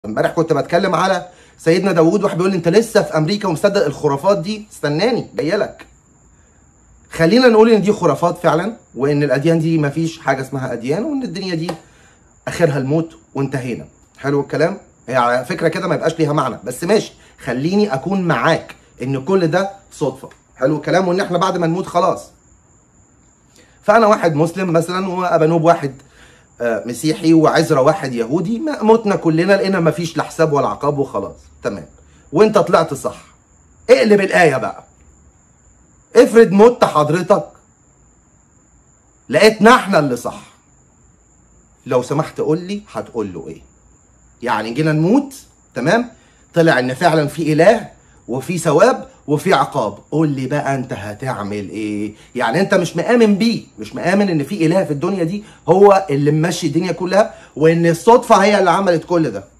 امبارح كنت بتكلم على سيدنا داوود واحد بيقول لي انت لسه في امريكا ومصدق الخرافات دي استناني جايه لك خلينا نقول ان دي خرافات فعلا وان الاديان دي مفيش حاجه اسمها اديان وان الدنيا دي اخرها الموت وانتهينا حلو الكلام هي على فكره كده ما يبقاش ليها معنى بس ماشي خليني اكون معاك ان كل ده صدفه حلو الكلام وان احنا بعد ما نموت خلاص فانا واحد مسلم مثلا وابانوب واحد آه، مسيحي وعزرا واحد يهودي ما- متنا كلنا لقينا ما فيش لا حساب ولا عقاب وخلاص تمام وانت طلعت صح اقلب الايه بقى افرض مت حضرتك لقيتنا احنا اللي صح لو سمحت قول لي هتقول له ايه يعني جينا نموت تمام طلع ان فعلا في اله وفي ثواب وفي عقاب قول لي بقى انت هتعمل ايه يعني انت مش مآمن بيه مش مآمن ان في اله في الدنيا دي هو اللي ممشي الدنيا كلها وان الصدفة هي اللي عملت كل ده